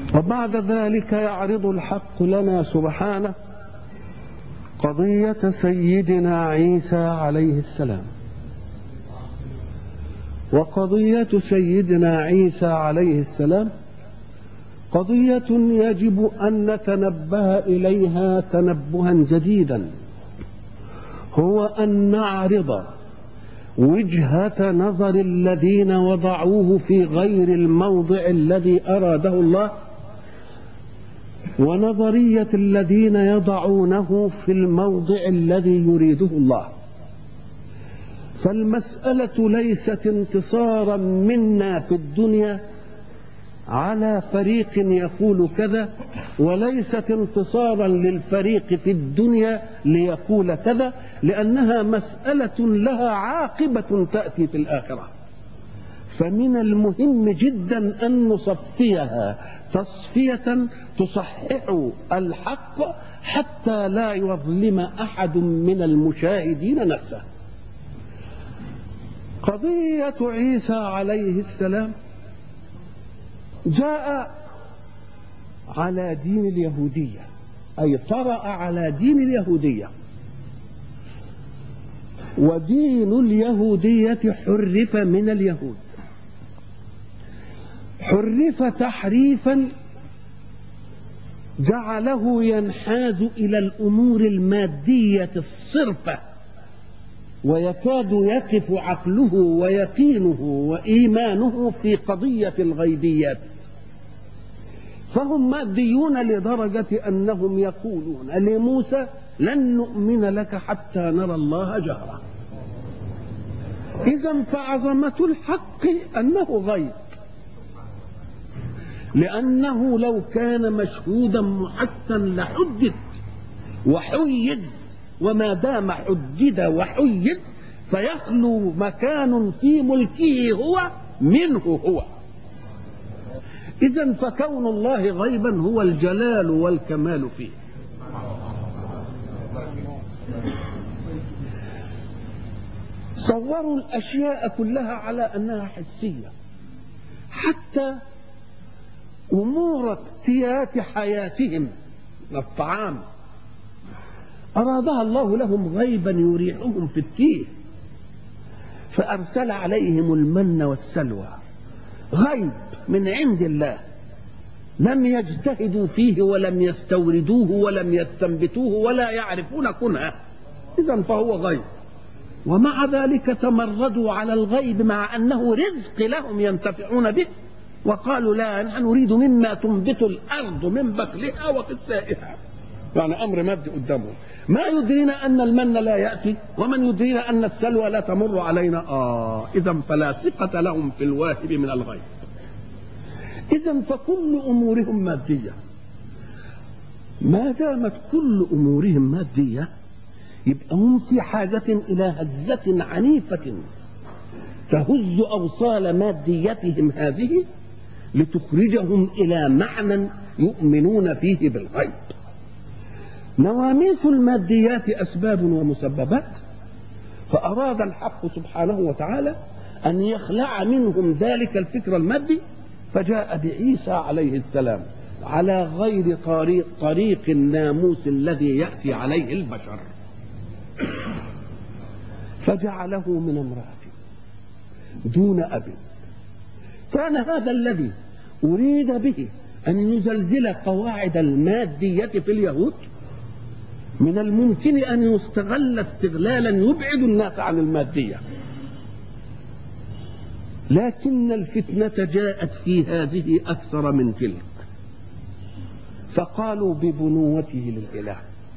وبعد ذلك يعرض الحق لنا سبحانه قضية سيدنا عيسى عليه السلام وقضية سيدنا عيسى عليه السلام قضية يجب أن نتنبه إليها تنبها جديدا هو أن نعرض وجهة نظر الذين وضعوه في غير الموضع الذي أراده الله ونظرية الذين يضعونه في الموضع الذي يريده الله فالمسألة ليست انتصارا منا في الدنيا على فريق يقول كذا وليست انتصارا للفريق في الدنيا ليقول كذا لأنها مسألة لها عاقبة تأتي في الآخرة فمن المهم جدا أن نصفيها تصفية تصحح الحق حتى لا يظلم أحد من المشاهدين نفسه قضية عيسى عليه السلام جاء على دين اليهودية أي طرأ على دين اليهودية ودين اليهودية حرف من اليهود حرف تحريفا جعله ينحاز إلى الأمور المادية الصرفة ويكاد يقف عقله ويقينه وإيمانه في قضية الغيبيات فهم ماديون لدرجة أنهم يقولون لموسى لن نؤمن لك حتى نرى الله جهرة إذا فعظمة الحق أنه غيب لأنه لو كان مشهودا محسا لحدد وحيد وما دام حدد وحيد فيخلو مكان في ملكه هو منه هو إذا فكون الله غيبا هو الجلال والكمال فيه صوروا الأشياء كلها على أنها حسية حتى أمور اقتيات حياتهم الطعام أرادها الله لهم غيبا يريحهم في التيه فأرسل عليهم المن والسلوى غيب من عند الله لم يجتهدوا فيه ولم يستوردوه ولم يستنبتوه ولا يعرفون كنها إذا فهو غيب ومع ذلك تمردوا على الغيب مع أنه رزق لهم ينتفعون به وقالوا لا نحن نريد مما تنبت الأرض من بقلها وقسائها يعني أمر مادي قدامهم ما يدرينا أن المن لا يأتي ومن يدرينا أن السلوى لا تمر علينا آه إذا فلا ثقة لهم في الواهب من الغيب إذا فكل أمورهم مادية ما دامت كل أمورهم مادية يبقى هم في حاجة إلى هزة عنيفة تهز أوصال ماديتهم هذه لتخرجهم إلى معنى يؤمنون فيه بالغيب نواميس الماديات أسباب ومسببات فأراد الحق سبحانه وتعالى أن يخلع منهم ذلك الفكر المادي فجاء بعيسى عليه السلام على غير طريق طريق الناموس الذي يأتي عليه البشر فجعله من امرأة دون أب كان هذا الذي أريد به أن يزلزل قواعد المادية في اليهود من الممكن أن يستغل استغلالا يبعد الناس عن المادية لكن الفتنة جاءت في هذه أكثر من تلك فقالوا ببنوته للإله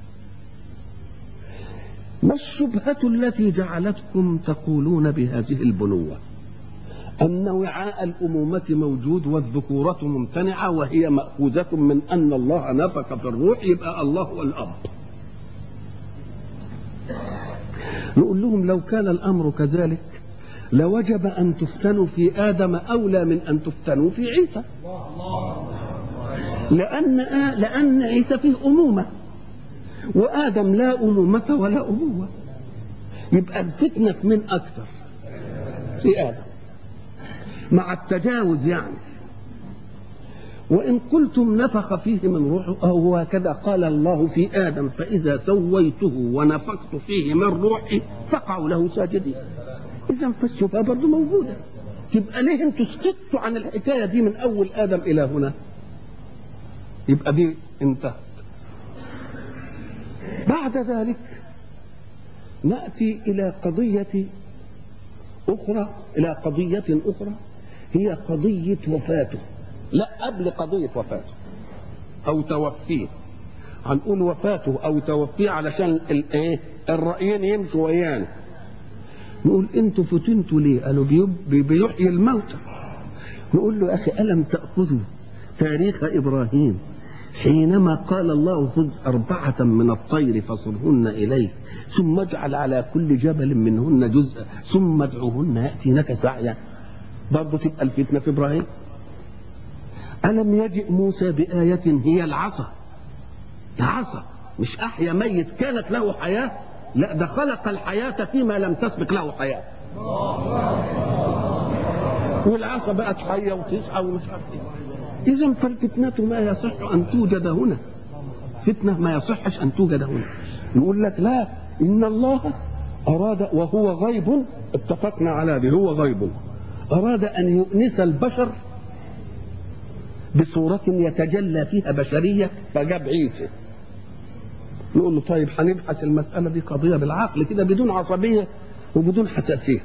ما الشبهة التي جعلتكم تقولون بهذه البنوة أن وعاء الأمومة موجود والذكورة ممتنعة وهي مأخوذة من أن الله نفخ في الروح يبقى الله هو الأب نقول لهم لو كان الأمر كذلك لوجب أن تفتنوا في آدم أولى من أن تفتنوا في عيسى لأن لأن عيسى فيه أمومة وآدم لا أمومة ولا أبوة يبقى الفتنة من أكثر في آدم مع التجاوز يعني وإن قلتم نفخ فيه من روحه أو هكذا قال الله في آدم فإذا سويته ونفخت فيه من روحي فقعوا له ساجدين إذا فالشبهة برضه موجودة تبقى ليه انتوا سكتوا عن الحكاية دي من أول آدم إلى هنا يبقى دي انتهت بعد ذلك نأتي إلى قضية أخرى إلى قضية أخرى هي قضية وفاته لا قبل قضية وفاته أو توفيه هنقول وفاته أو توفيه علشان الايه الرأيين يمشوا ويانا نقول انتوا فتنتوا ليه؟ قالوا بيب- بيحيي الموتى نقول له يا أخي ألم تأخذوا تاريخ إبراهيم حينما قال الله خذ أربعة من الطير فصرهن إليك ثم اجعل على كل جبل منهن جزءا ثم ادعوهن يأتينك سعيا برضه تبقى الفتنة في إبراهيم ألم يجئ موسى بآية هي العصا العصا مش أحيا ميت كانت له حياة لا ده خلق الحياة فيما لم تسبق له حياة والعصا بقت حية وتسعى ومش عارف ايه إذا فالفتنة ما يصح أن توجد هنا فتنة ما يصحش أن توجد هنا يقول لك لا إن الله أراد وهو غيب اتفقنا على هذه هو غيب أراد أن يؤنس البشر بصورة يتجلى فيها بشرية فجاب عيسى نقول له طيب هنبحث المسألة دي قضية بالعقل كده بدون عصبية وبدون حساسية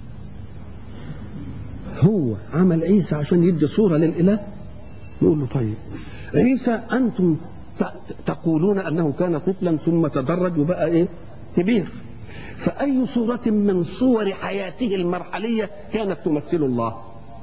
هو عمل عيسى عشان يدي صورة للإله نقول له طيب عيسى أنتم ت- تقولون أنه كان طفلا ثم تدرج وبقى إيه كبير فأي صورة من صور حياته المرحلية كانت تمثل الله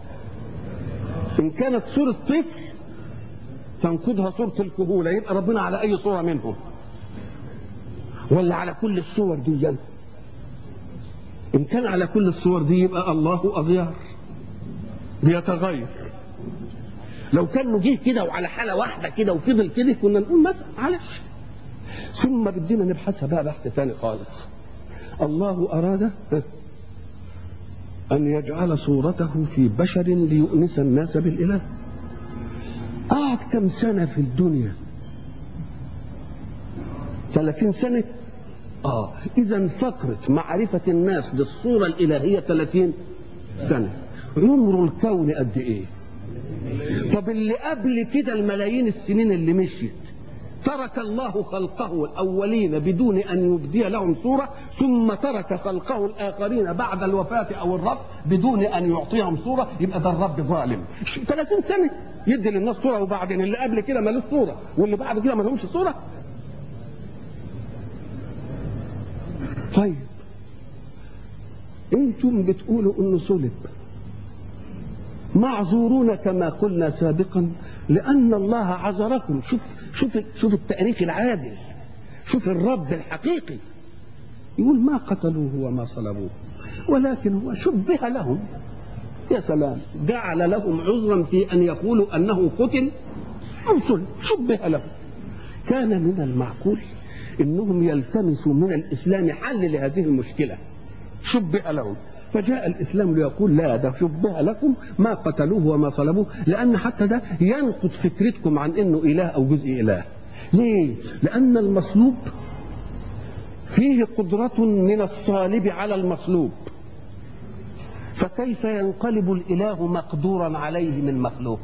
إن كانت صورة طفل تنقضها صورة الكهولة يبقى ربنا على أي صورة منهم ولا على كل الصور دي إن كان على كل الصور دي يبقى الله أغيار بيتغير لو كان جه كده وعلى حالة واحدة كده وفضل كده كنا نقول مثلا معلش ثم بدينا نبحثها بقى بحث ثاني خالص الله أراد أن يجعل صورته في بشر ليؤنس الناس بالإله قعد كم سنة في الدنيا ثلاثين سنة آه إذا فترة معرفة الناس بالصورة الإلهية ثلاثين سنة عمر الكون قد إيه طب اللي قبل كده الملايين السنين اللي مشيت ترك الله خلقه الأولين بدون أن يبدي لهم صورة ثم ترك خلقه الآخرين بعد الوفاة أو الرب بدون أن يعطيهم صورة يبقى ده الرب ظالم 30 سنة يدي للناس صورة وبعدين اللي قبل كده ملوش صورة واللي بعد كده ملهمش صورة طيب انتم بتقولوا انه صلب معذورون كما قلنا سابقا لان الله عذركم شوف شوف شوف التاريخ العادل شوف الرب الحقيقي يقول ما قتلوه وما صلبوه ولكن هو شبه لهم يا سلام جعل لهم عذرا في ان يقولوا انه قتل او صلب شبه لهم كان من المعقول انهم يلتمسوا من الاسلام حل لهذه المشكله شبه لهم فجاء الاسلام ليقول لا ده شبه لكم ما قتلوه وما صلبوه لان حتى ده ينقض فكرتكم عن انه اله او جزء اله ليه لان المصلوب فيه قدرة من الصالب على المصلوب فكيف ينقلب الإله مقدورا عليه من مخلوق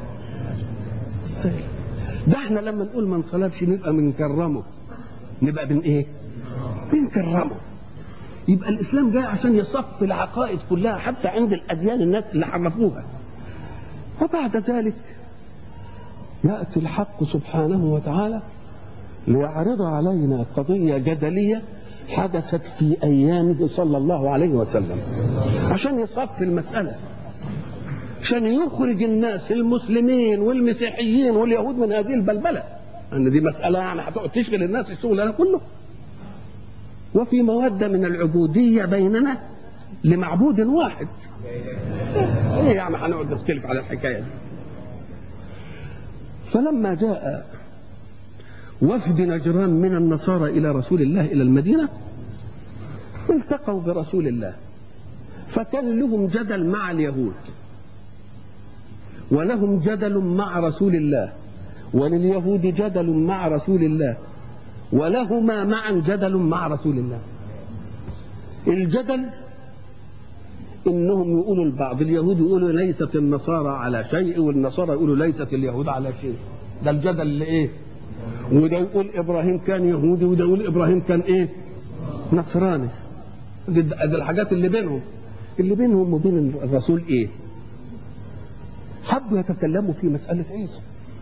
ده احنا لما نقول ما انصلبش نبقى بنكرمه نبقى بن ايه بنكرمه يبقى الاسلام جاي عشان يصف العقائد كلها حتى عند الاديان الناس اللي عرفوها وبعد ذلك ياتي الحق سبحانه وتعالى ليعرض علينا قضيه جدليه حدثت في ايامه صلى الله عليه وسلم عشان يصف المساله عشان يخرج الناس المسلمين والمسيحيين واليهود من هذه البلبله ان دي مساله يعني هتقعد تشغل الناس الشغل انا كله وفي مودة من العبودية بيننا لمعبود واحد ايه يعني هنقعد نختلف على الحكاية دي فلما جاء وفد نجران من النصارى إلى رسول الله إلى المدينة التقوا برسول الله فكان لهم جدل مع اليهود ولهم جدل مع رسول الله ولليهود جدل مع رسول الله ولهما معا جدل مع رسول الله الجدل انهم يقولوا البعض اليهود يقولوا ليست النصارى على شيء والنصارى يقولوا ليست اليهود على شيء ده الجدل اللي ايه وده يقول ابراهيم كان يهودي وده يقول ابراهيم كان ايه نصراني دي, دي الحاجات اللي بينهم اللي بينهم وبين الرسول ايه حبوا يتكلموا في مسألة عيسى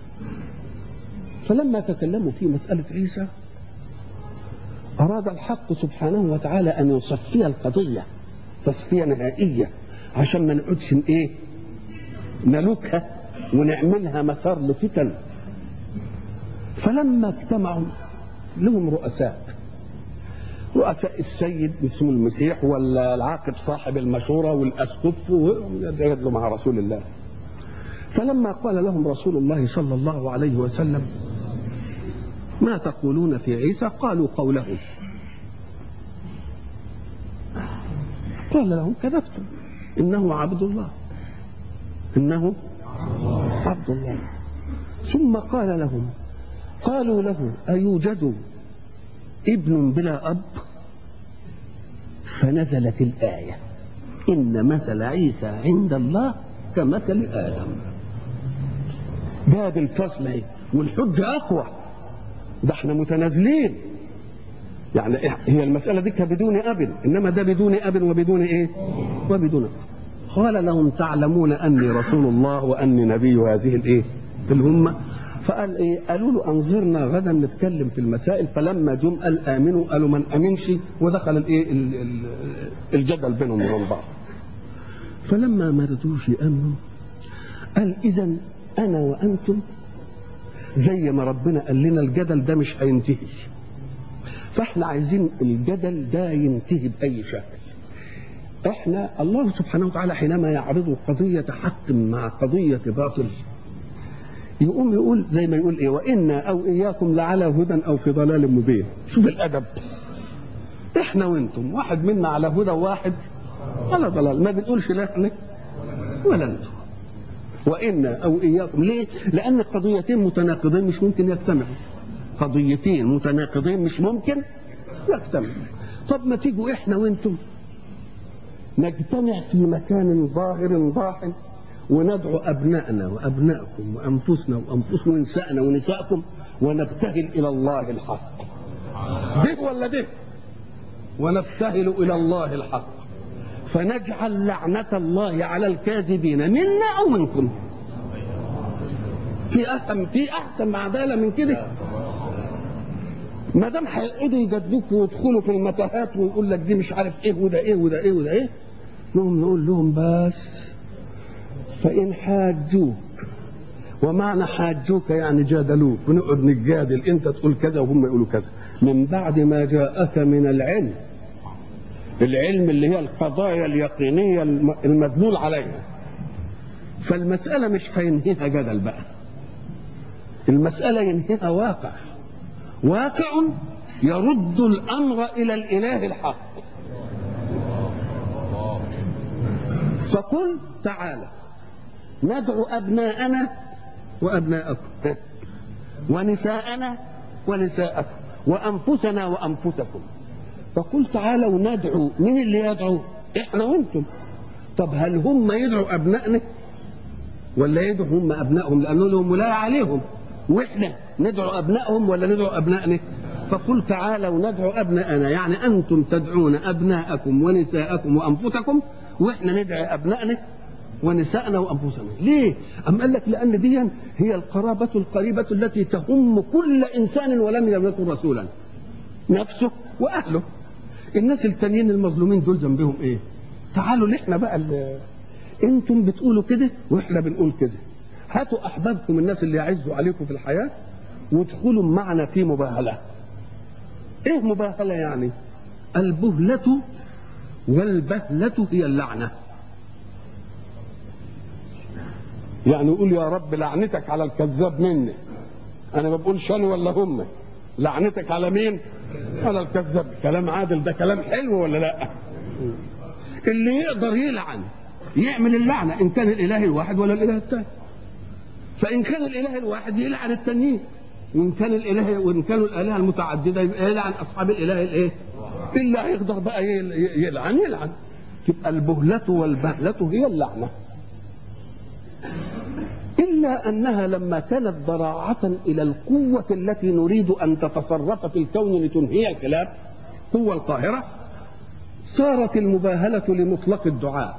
فلما تكلموا في مسألة عيسى أراد الحق سبحانه وتعالى أن يصفي القضية تصفية نهائية عشان ما نقعدش إيه نلوكها ونعملها مسار لفتن فلما اجتمعوا لهم رؤساء رؤساء السيد اسمه المسيح ولا العاقب صاحب المشورة والأسقف ويجادلوا مع رسول الله فلما قال لهم رسول الله صلى الله عليه وسلم ما تقولون في عيسى قالوا قوله قال لهم كذبتم انه عبد الله انه عبد الله ثم قال لهم قالوا له ايوجد ابن بلا اب فنزلت الايه ان مثل عيسى عند الله كمثل ادم باب الفصل اهي والحجه اقوى ده احنا متنازلين يعني هي المسألة دي بدون أب إنما ده بدون أب وبدون إيه وبدون أب قال لهم تعلمون أني رسول الله وأني نبي هذه الإيه الأمة فقال إيه قالوا له أنظرنا غدا نتكلم في المسائل فلما جم قال آمنوا قالوا من أمنش ودخل الإيه الجدل بينهم وبين بعض فلما ما رضوش يأمنوا قال إذا أنا وأنتم زي ما ربنا قال لنا الجدل ده مش هينتهي فاحنا عايزين الجدل ده ينتهي باي شكل احنا الله سبحانه وتعالى حينما يعرض قضية حق مع قضية باطل يقوم يقول زي ما يقول ايه وإنا أو إياكم لعلى هدى أو في ضلال مبين شوف الأدب احنا وانتم واحد منا على هدى وواحد على ضلال ما بنقولش لا احنا ولا انتم وإنا أو إياكم ليه؟ لأن قضيتين متناقضين مش ممكن يجتمعوا قضيتين متناقضين مش ممكن يجتمعوا طب ما تيجوا إحنا وإنتم نجتمع في مكان ظاهر ضاحن وندعو أبنائنا وأبنائكم وأنفسنا وأنفسنا ونسائنا ونسائكم ونبتهل إلى الله الحق ده ولا ده ونبتهل إلى الله الحق فنجعل لعنة الله على الكاذبين منا أو منكم في أحسن في أحسن عدالة من كده ما دام هيقعدوا يجادلوك ويدخلوا في المتاهات ويقول لك دي مش عارف ايه وده ايه وده ايه وده ايه نقوم نقول لهم بس فإن حاجوك ومعنى حاجوك يعني جادلوك ونقعد نتجادل انت تقول كذا وهم يقولوا كذا من بعد ما جاءك من العلم العلم اللي هي القضايا اليقينية المدلول عليها فالمسألة مش هينهيها جدل بقى المسألة ينهيها واقع واقع يرد الأمر إلى الإله الحق فقل تعالى ندعو أبناءنا وأبناءكم ونساءنا ونساءكم وأنفسنا وأنفسكم فقل تعالوا ندعو مين اللي يدعو احنا وانتم طب هل هم يدعوا ابنائنا ولا يدعوا هم ابنائهم لانه لهم ولايه عليهم واحنا ندعو ابنائهم ولا ندعو ابنائنا فقل تعالوا ندعو ابنائنا يعني انتم تدعون ابناءكم ونساءكم وانفسكم واحنا ندعي ابنائنا ونسائنا وانفسنا ليه ام قال لك لان دي هي القرابه القريبه التي تهم كل انسان ولم يكن رسولا نفسه واهله الناس التانيين المظلومين دول ذنبهم ايه تعالوا لإحنا بقى اللي انتم بتقولوا كده واحنا بنقول كده هاتوا احبابكم الناس اللي يعزوا عليكم في الحياه وادخلوا معنا في مباهله ايه مباهله يعني البهله والبهله هي اللعنه يعني يقول يا رب لعنتك على الكذاب مني انا ما بقولش انا ولا هم لعنتك على مين على الكذاب كلام عادل ده كلام حلو ولا لا اللي يقدر يلعن يعمل اللعنة إن كان الإله الواحد ولا الإله الثاني فان كان الاله الواحد يلعن التانيين وان كان الاله وان كانوا الالهه المتعدده يبقى يلعن اصحاب الاله الايه؟ اللي هيقدر بقى يل- يلعن يلعن تبقى البهلة والبهلة هي اللعنة إلا أنها لما كانت ضراعة إلى القوة التي نريد أن تتصرف في الكون لتنهي الخلاف قوة القاهرة صارت المباهلة لمطلق الدعاء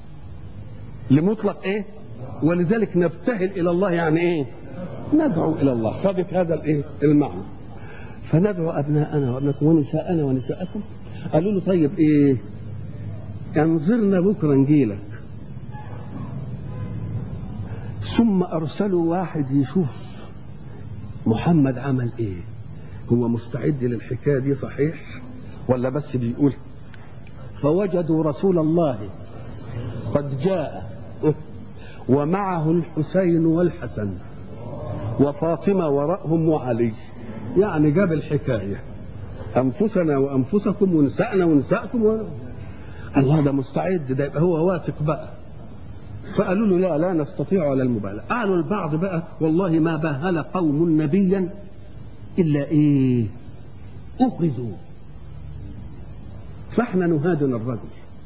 لمطلق إيه ولذلك نبتهل إلى الله يعني إيه ندعو إلى الله خذت هذا الإيه المعنى فندعو أبناءنا وأبناءكم ونساءنا ونساءكم قالوا له طيب إيه انظرنا بكرة نجيلك ثم أرسلوا واحد يشوف محمد عمل إيه هو مستعد للحكاية دي صحيح ولا بس بيقول فوجدوا رسول الله قد جاء ومعه الحسين والحسن وفاطمة وراءهم وعلي يعني جاب الحكاية أنفسنا وأنفسكم ونساءنا ونساءكم و... الله ده مستعد ده يبقى هو واثق بقى فقالوا له لا لا نستطيع على المبالغة قالوا البعض بقى والله ما باهل قوم نبيا إلا إيه أخذوا فاحنا نهادن الرجل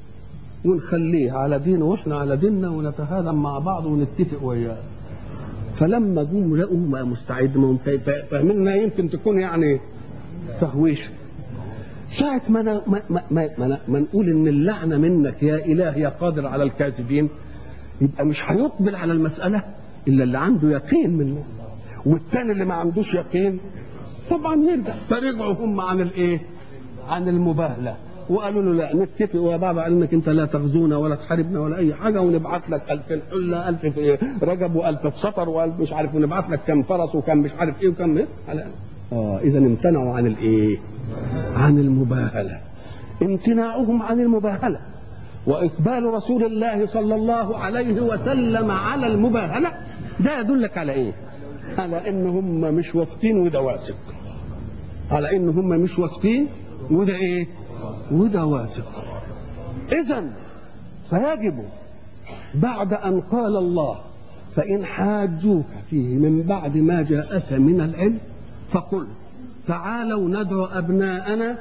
ونخليه على دينه واحنا على ديننا ونتهادم مع بعض ونتفق وياه فلما جم لقوا ما مستعد ما هم فاهميننا يمكن تكون يعني تهويش ساعة ما, أنا ما, ما, ما, ما, ما نقول إن اللعنة منك يا إله يا قادر على الكاذبين يبقى مش هيقبل على المسألة إلا اللي عنده يقين منه والتاني اللي ما عندوش يقين طبعا يرجع فرجعوا هم عن الإيه؟ عن المباهلة وقالوا له لا نتفق يا بابا انك انت لا تغزونا ولا تحاربنا ولا اي حاجه ونبعت لك 2000 حله 1000 في رجب و1000 في سفر و1000 مش عارف ونبعت لك كم فرس وكم مش عارف ايه وكم ايه على اه اذا امتنعوا عن الايه؟ عن المباهله امتناعهم عن المباهله واقبال رسول الله صلى الله عليه وسلم على المباهله ده يدلك على ايه؟ على ان هم مش واثقين وده واثق على ان هم مش واثقين وده ايه؟ وده واثق اذا فيجب بعد ان قال الله فان حاجوك فيه من بعد ما جاءك من العلم فقل تعالوا ندعو ابناءنا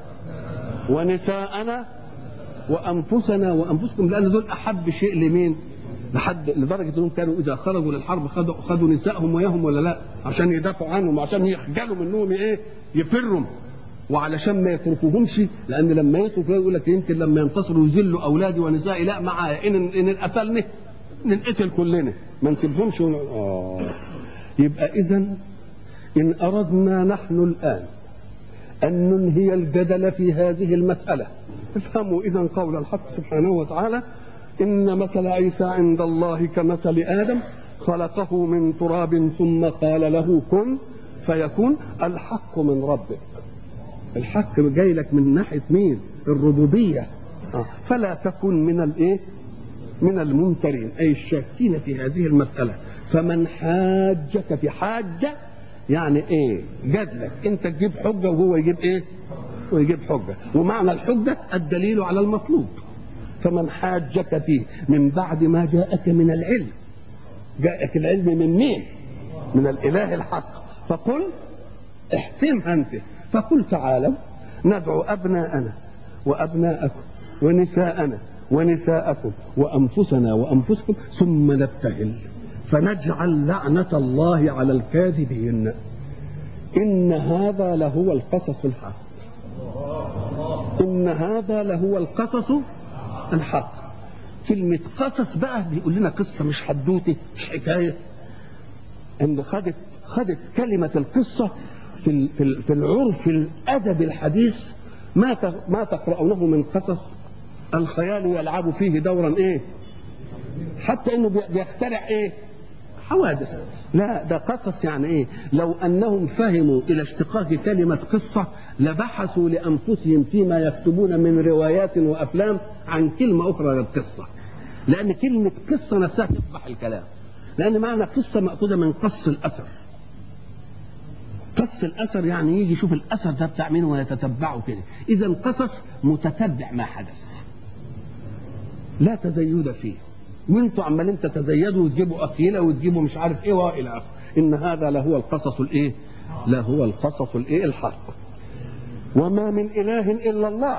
ونساءنا وانفسنا وانفسكم لان دول احب شيء لمين؟ لحد لدرجه انهم كانوا اذا خرجوا للحرب خدوا خدوا نسائهم وياهم ولا لا؟ عشان يدافعوا عنهم وعشان يخجلوا منهم ايه؟ يفروا وعلشان ما يتركوهمش لان لما يتركوا يقول لك يمكن لما ينتصروا يذلوا اولادي ونسائي لا معايا ان ان قتلني ننقتل كلنا ما نسيبهمش ون... آه. يبقى اذا ان اردنا نحن الان ان ننهي الجدل في هذه المساله افهموا اذا قول الحق سبحانه وتعالى ان مثل عيسى عند الله كمثل ادم خلقه من تراب ثم قال له كن فيكون الحق من ربك الحق جاي لك من ناحيه مين؟ الربوبيه آه. فلا تكن من الايه؟ من الممترين اي الشاكين في هذه المساله فمن حاجك في حاجه يعني ايه؟ جادلك انت تجيب حجه وهو يجيب ايه؟ ويجيب حجه ومعنى الحجه الدليل على المطلوب فمن حاجك فيه من بعد ما جاءك من العلم جاءك العلم من مين؟ من الاله الحق فقل احسمها انت فقل تعالوا ندعو أبناءنا وأبناءكم ونساءنا ونساءكم وأنفسنا وأنفسكم ثم نبتهل فنجعل لعنة الله على الكاذبين إن هذا لهو القصص الحق إن هذا لهو القصص الحق كلمة قصص بقى بيقول لنا قصة مش حدوتة مش حكاية إن خدت خدت كلمة القصة في في في العرف الادب الحديث ما ما تقرؤونه من قصص الخيال يلعب فيه دورا ايه؟ حتى انه بيخترع ايه؟ حوادث لا ده قصص يعني ايه؟ لو انهم فهموا الى اشتقاق كلمه قصه لبحثوا لانفسهم فيما يكتبون من روايات وافلام عن كلمه اخرى للقصه. لان كلمه قصه نفسها تصبح الكلام. لان معنى قصه ماخوذه من قص الاثر. قص الاثر يعني يجي يشوف الاثر ده بتاع مين ويتتبعه كده اذا قصص متتبع ما حدث لا تزيد فيه وانتوا عمالين تتزيدوا وتجيبوا اكيله وتجيبوا مش عارف ايه والى اخره ان هذا لهو القصص الايه لهو القصص الايه الحق وما من اله الا الله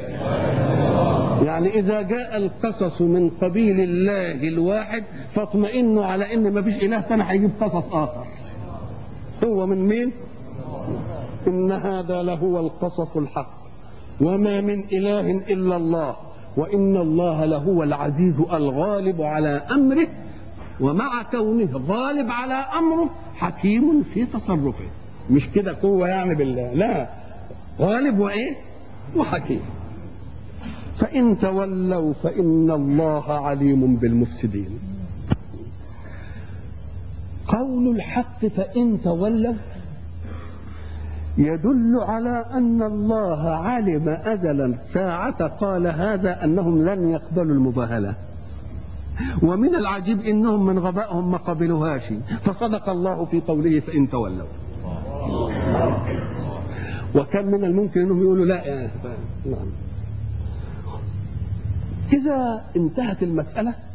يعني اذا جاء القصص من قبيل الله الواحد فاطمئنوا على ان ما فيش اله ثاني هيجيب قصص اخر هو من مين ان هذا لهو القصص الحق وما من اله الا الله وان الله لهو العزيز الغالب على امره ومع كونه غالب على امره حكيم في تصرفه مش كده قوه يعني بالله لا غالب وايه وحكيم فان تولوا فان الله عليم بالمفسدين قول الحق فان تولوا يدل على ان الله علم ازلا ساعه قال هذا انهم لن يقبلوا المباهله ومن العجيب انهم من غبائهم ما قبلوهاش فصدق الله في قوله فان تولوا وكان من الممكن انهم يقولوا لا يا نعم اذا انتهت المساله